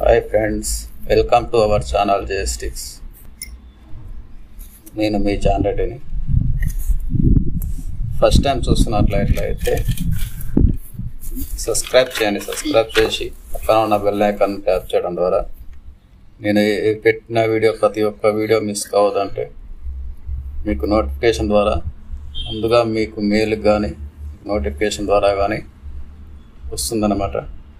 hi friends welcome to our channel జేస్టిక్స్ నేను మీ జాన్ రెడ్డిని ఫస్ట్ టైం చూస్తున్నట్లయితే సబ్స్క్రైబ్ చేయండి సబ్స్క్రైబ్ చేసి పక్కన ఉన్న బెల్ ఐకాన్ ట్యాప్ చేయడం ద్వారా నేను ఏ- పెట్టిన వీడియో ప్రతి ఒక్క వీడియో మిస్ కావద్దంటే మీకు నోటిఫికేషన్ ద్వారా ముందుగా మీకు మెయిల్ కానీ నోటిఫికేషన్ ద్వారా కానీ వస్తుందన్నమాట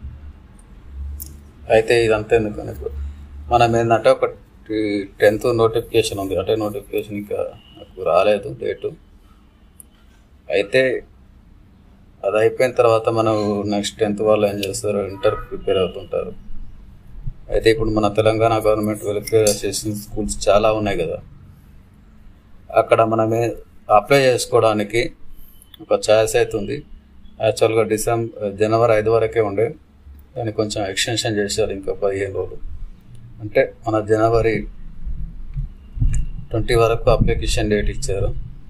అయితే ఇదంతా ఎందుకని ఇప్పుడు మనం ఏంటంటే ఒక టెన్త్ నోటిఫికేషన్ ఉంది అంటే నోటిఫికేషన్ ఇంకా నాకు రాలేదు డేటు అయితే అది అయిపోయిన తర్వాత మనం నెక్స్ట్ టెన్త్ వాళ్ళు ఏం చేస్తారు ఇంటర్ ప్రిపేర్ అవుతుంటారు అయితే ఇప్పుడు మన Telangana government welfare association schools చాలా ఉన్నాయి కదా అక్కడ మనమే అప్లై చేసుకోవడానికి ఒక ఛాయిస్ అవుతుంది యాక్చువల్గా డిసెంబర్ జనవరి ఐదు వరకే ఉండే దాన్ని కొంచెం ఎక్స్టెన్షన్ చేశారు ఇంకా పదిహేను రోజులు అంటే మన జనవరి ట్వంటీ వరకు అప్లికేషన్ డేట్ ఇచ్చారు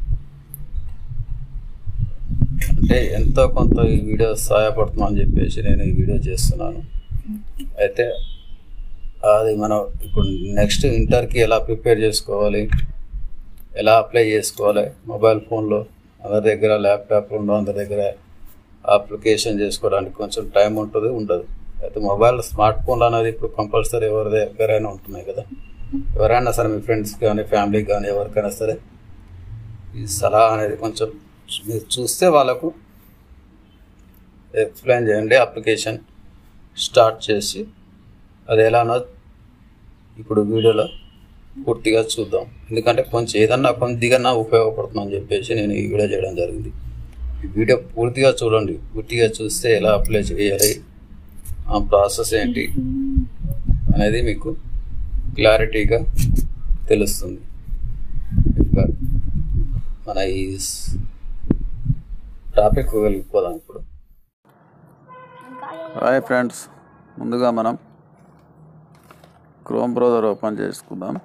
అంటే ఎంతో కొంత ఈ వీడియో సహాయపడుతుందని చెప్పేసి నేను ఈ వీడియో చేస్తున్నాను అయితే అది మనం ఇప్పుడు నెక్స్ట్ ఇంటర్కి ఎలా ప్రిపేర్ చేసుకోవాలి ఎలా అప్లై చేసుకోవాలి మొబైల్ ఫోన్లో అందరి దగ్గర ల్యాప్టాప్ ఉండవు అందరి దగ్గర అప్లికేషన్ చేసుకోవడానికి కొంచెం టైం ఉంటుంది ఉండదు అయితే మొబైల్ స్మార్ట్ ఫోన్లు అనేది ఇప్పుడు కంపల్సరీ ఎవరి దగ్గరైనా ఉంటున్నాయి కదా ఎవరైనా సరే మీ ఫ్రెండ్స్ కానీ ఫ్యామిలీకి కానీ ఎవరికైనా సరే ఈ సలహా అనేది కొంచెం మీరు చూస్తే వాళ్ళకు ఎక్స్ప్లెయిన్ చేయండి అప్లికేషన్ స్టార్ట్ చేసి అది ఎలానో ఇప్పుడు వీడియోలో పూర్తిగా చూద్దాం ఎందుకంటే కొంచెం ఏదన్నా కొద్దిగా ఉపయోగపడుతుందని చెప్పేసి నేను ఈ వీడియో చేయడం జరిగింది ఈ వీడియో పూర్తిగా చూడండి పూర్తిగా చూస్తే ఎలా అప్లై చేయాలి ఆ ప్రాసెస్ ఏంటి అనేది మీకు క్లారిటీగా తెలుస్తుంది ఇక మన ఈ టాపిక్ వెళ్ళిపోదాం ఇప్పుడు హాయ్ ఫ్రెండ్స్ ముందుగా మనం క్రోమ్ బ్రౌజర్ ఓపెన్ చేసుకుందాం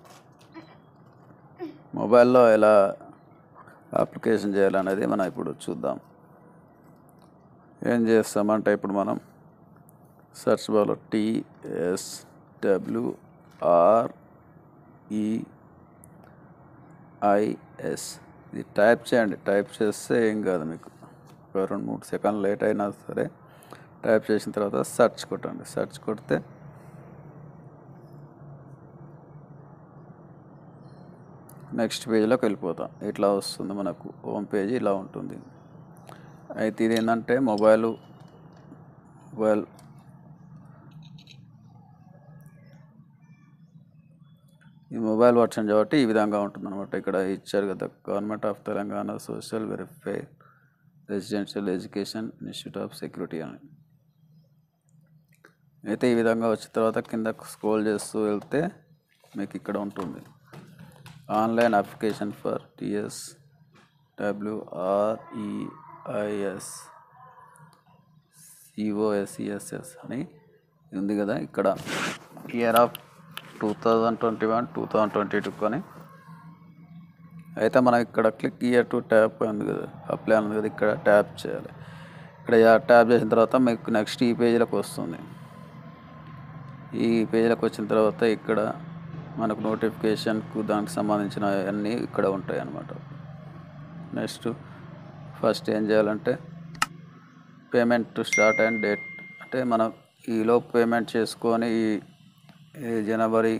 మొబైల్లో ఎలా అప్లికేషన్ చేయాలనేది మనం ఇప్పుడు చూద్దాం ఏం చేస్తామంటే ఇప్పుడు మనం సెర్చ్ బార్లో టిఎస్ డబ్ల్యూఆర్ ఐఎస్ ఇది టైప్ చేయండి టైప్ చేస్తే ఏం కాదు మీకు ఒక రెండు మూడు సెకండ్ లేట్ అయినా సరే టైప్ చేసిన తర్వాత సెర్చ్ కొట్టండి సెర్చ్ కొడితే నెక్స్ట్ పేజీలోకి వెళ్ళిపోతాం ఇట్లా వస్తుంది మనకు హోమ్ పేజీ ఇలా ఉంటుంది అయితే ఇది ఏంటంటే మొబైల్ మొబైల్ ఈ మొబైల్ వర్షన్ కాబట్టి ఈ విధంగా ఉంటుంది అనమాట ఇక్కడ ఇచ్చారు కదా government of Telangana social welfare residential education institute of security అని అయితే ఈ విధంగా వచ్చిన తర్వాత కింద స్క్రోల్ చేస్తూ వెళ్తే మీకు ఇక్కడ ఉంటుంది online application for TS WREIS COSESS అని ఉంది కదా ఇక్కడ year of two thousand twenty one two thousand twenty two అని అయితే మనం ఇక్కడ క్లిక్ ఇయర్ టు ట్యాప్ ఉంది కదా అప్లై ఉంది కదా ఇక్కడ ట్యాప్ చేయాలి ఇక్కడ ట్యాప్ చేసిన తర్వాత మీకు నెక్స్ట్ ఈ పేజీలోకి వస్తుంది ఈ పేజీలోకి వచ్చిన తర్వాత ఇక్కడ మనకు నోటిఫికేషన్కు దానికి సంబంధించిన అన్నీ ఇక్కడ ఉంటాయి అన్నమాట నెక్స్ట్ ఫస్ట్ ఏం చేయాలంటే పేమెంట్ స్టార్ట్ అండ్ డేట్ అంటే మనం ఈలోపు పేమెంట్ చేసుకొని ఈ ఈ జనవరి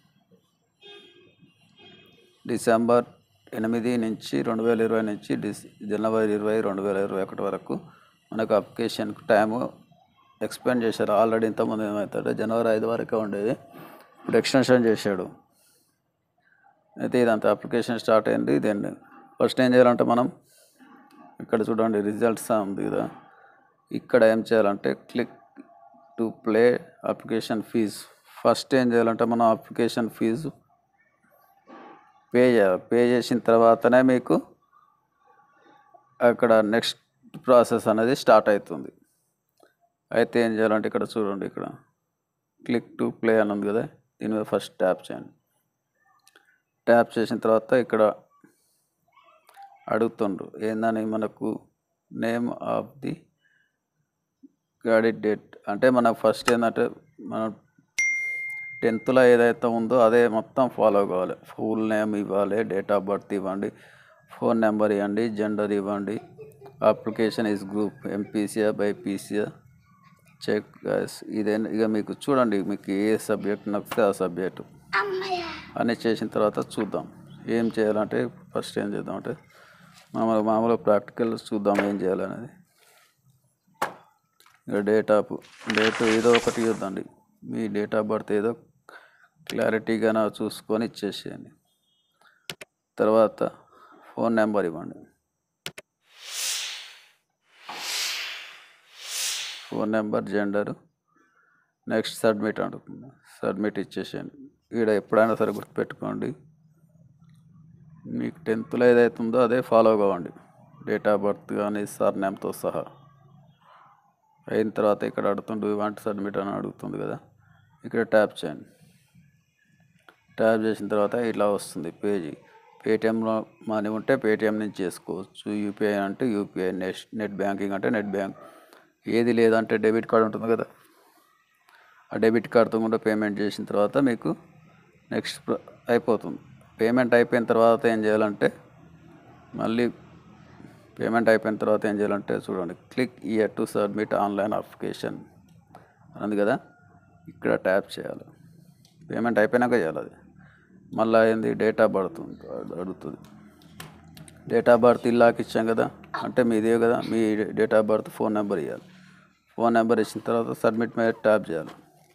డిసెంబర్ ఎనిమిది నుంచి రెండు వేల ఇరవై నుంచి డిస్ జనవరి ఇరవై రెండు వేల ఇరవై ఒకటి వరకు మనకు అప్లికేషన్కి టైము ఎక్స్పెండ్ చేశారు ఆల్రెడీ ఇంతకుముందు ఏమవుతాడు జనవరి ఐదు వరకే ఉండేది ఇప్పుడు ఎక్స్టెన్షన్ చేశాడు అయితే ఇదంతా అప్లికేషన్ స్టార్ట్ అయింది దెన్ ఫస్ట్ ఏం చేయాలంటే మనం ఇక్కడ చూడండి రిజల్ట్స్ ఉంది కదా ఇక్కడ ఏం చేయాలంటే click to play application fee first ఏం చేయాలంటే మనం అప్లికేషన్ ఫీజు పే చేయాలి పే చేసిన తర్వాతనే మీకు అక్కడ నెక్స్ట్ ప్రాసెస్ అనేది స్టార్ట్ అవుతుంది అయితే ఏం చేయాలంటే ఇక్కడ చూడండి ఇక్కడ క్లిక్ టు ప్లే అని ఉంది కదా దీని మీద ఫస్ట్ ట్యాప్ చేయండి ట్యాప్ చేసిన తర్వాత ఇక్కడ అడుగుతుండ్రు ఏందని మనకు నేమ్ ఆఫ్ ది గాడి డేట్ అంటే మనకు ఫస్ట్ ఏంటంటే మనం టెన్త్లో ఏదైతే ఉందో అదే మొత్తం ఫాలో కావాలి ఫుల్ నేమ్ ఇవ్వాలి డేట్ ఆఫ్ బర్త్ ఇవ్వండి ఫోన్ నెంబర్ ఇవ్వండి జెండర్ ఇవ్వండి అప్లికేషన్ ఇస్ గ్రూప్ ఎంపీసీఆ బైపీసీఆ చెక్ ఇదే ఇక మీకు చూడండి మీకు ఏ సబ్జెక్ట్ నచ్చితే ఆ సబ్జెక్టు అన్నీ చేసిన తర్వాత చూద్దాం ఏం చేయాలంటే ఫస్ట్ ఏం చేద్దాం అంటే మామూలు మామూలుగా ప్రాక్టికల్ చూద్దాం ఏం చేయాలనేది ఇక డేట్ ఆఫ్ డేట్ ఏదో ఒకటి ఇవ్వద్దండి మీ డేట్ ఆఫ్ బర్త్ ఏదో క్లారిటీగా చూసుకొని ఇచ్చేసేయండి తర్వాత ఫోన్ నెంబర్ ఇవ్వండి phone number gender next submit అడుగుతుంది సబ్మిట్ ఇచ్చేసేయండి ఈడ ఎప్పుడైనా సరే గుర్తుపెట్టుకోండి మీకు టెన్త్లో ఏదైతే ఉందో అదే ఫాలో కావండి డేట్ ఆఫ్ బర్త్ కానీ సర్ నేమ్తో సహా అయిన తర్వాత ఇక్కడ అడుగుతుండు వాంట్ సబ్మిట్ అని అడుగుతుంది కదా ఇక్కడ ట్యాప్ చేయండి ట్యాప్ చేసిన తర్వాత ఇట్లా వస్తుంది పేజీ పేటిఎంలో మనీ ఉంటే పేటిఎం నుంచి చేసుకోవచ్చు యూపీఐ అంటే యూపీఐ నెట్ నెట్ బ్యాంకింగ్ అంటే నెట్ బ్యాంక్ ఏది లేదంటే డెబిట్ కార్డు ఉంటుంది కదా ఆ డెబిట్ కార్డుతో కూడా పేమెంట్ చేసిన తర్వాత మీకు నెక్స్ట్ ప్ర- అయిపోతుంది పేమెంట్ అయిపోయిన తర్వాత ఏం చేయాలంటే మళ్ళీ పేమెంట్ అయిపోయిన తర్వాత ఏం చేయాలంటే చూడండి click year to submit online application అన్నది కదా ఇక్కడ ట్యాప్ చేయాలి పేమెంట్ అయిపోయినాక చేయాలి అది మళ్ళీ ఏంది డేట్ ఆఫ్ బర్త్ అడుగుతుంది డేట్ ఆఫ్ బర్త్ ఇల్లాకి ఇచ్చాం కదా అంటే మీదే కదా మీ date of birth phone number ఇవ్వాలి ఫోన్ నెంబర్ ఇచ్చిన తర్వాత సబ్మిట్ మీద ట్యాప్ చేయాలి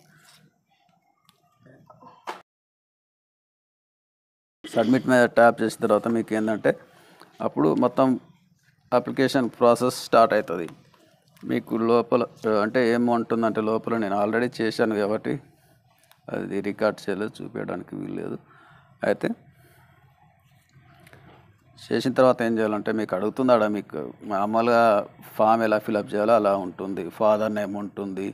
సబ్మిట్ మీద ట్యాప్ చేసిన తర్వాత మీకు ఏంటంటే అప్పుడు మొత్తం అప్లికేషన్ ప్రాసెస్ స్టార్ట్ అవుతుంది మీకు లోపల అంటే ఏముంటుందంటే లోపల నేను ఆల్రెడీ చేశాను కాబట్టి అది రికార్డ్ చేయలేదు చూపించడానికి వీల్లేదు అయితే చేసిన తర్వాత ఏం చేయాలంటే మీకు అడుగుతుందాడ మీకు మామూలుగా ఫామ్ ఎలా ఫిలప్ చేయాలో అలా ఉంటుంది ఫాదర్ నేమ్ ఉంటుంది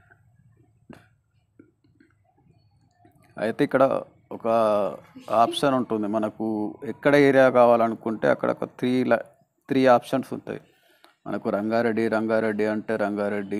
అయితే ఇక్కడ ఒక ఆప్షన్ ఉంటుంది మనకు ఎక్కడ ఏరియా కావాలనుకుంటే అక్కడ ఒక త్రీ త్రీ ఆప్షన్స్ ఉంటాయి మనకు రంగారెడ్డి రంగారెడ్డి అంటే రంగారెడ్డి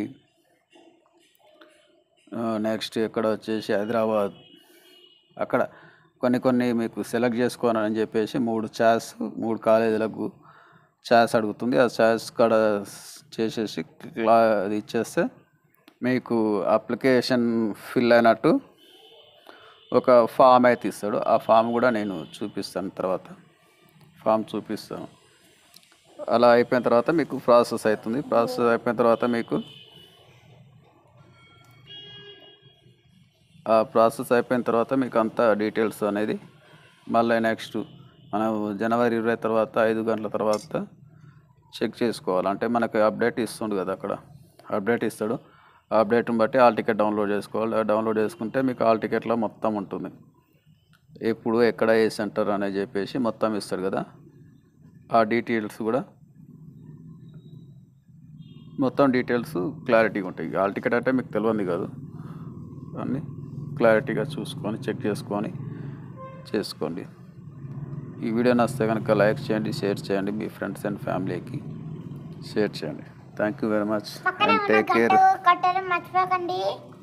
నెక్స్ట్ ఇక్కడ వచ్చేసి హైదరాబాద్ అక్కడ కొన్ని కొన్ని మీకు సెలెక్ట్ చేసుకోవాలని చెప్పేసి మూడు ఛాయిస్ మూడు కాలేజీలకు ఛాయిస్ అడుగుతుంది ఆ ఛాయిస్ కాడ చేసేసి క్లా అది ఇచ్చేస్తే మీకు అప్లికేషన్ ఫిల్ అయినట్టు ఒక ఫామ్ అయితే ఇస్తాడు ఆ ఫామ్ కూడా నేను చూపిస్తాను తర్వాత ఫామ్ చూపిస్తాను అలా అయిపోయిన తర్వాత మీకు ప్రాసెస్ అవుతుంది ప్రాసెస్ అయిపోయిన తర్వాత మీకు ఆ ప్రాసెస్ అయిపోయిన తర్వాత మీకు అంతా డీటెయిల్స్ అనేది మళ్ళీ నెక్స్ట్ మనం జనవరి ఇరవై తర్వాత ఐదు గంటల తర్వాత చెక్ చేసుకోవాలి అంటే మనకి అప్డేట్ ఇస్తుండు కదా అక్కడ అప్డేట్ ఇస్తాడు ఆ అప్డేట్ని బట్టి ఆల్ టికెట్ డౌన్లోడ్ చేసుకోవాలి డౌన్లోడ్ చేసుకుంటే మీకు ఆల్ టికెట్లో మొత్తం ఉంటుంది ఎప్పుడు ఎక్కడ ఏ సెంటర్ అనేది చెప్పేసి మొత్తం ఇస్తాడు కదా ఆ డీటెయిల్స్ కూడా మొత్తం డీటెయిల్స్ క్లారిటీగా ఉంటాయి ఆల్ టికెట్ అంటే మీకు తెలియంది కాదు అన్నీ క్లారిటీగా చూసుకొని చెక్ చేసుకొని చేసుకోండి ఈ వీడియో నచ్చితే కనుక లైక్ చేయండి షేర్ చేయండి మీ ఫ్రెండ్స్ అండ్ ఫ్యామిలీకి షేర్ చేయండి థ్యాంక్ యూ వెరీ మచ్ పక్కనే అండ్ ఉన్న టేక్ కేర్ గంట కట్టడం మర్చిపోకండి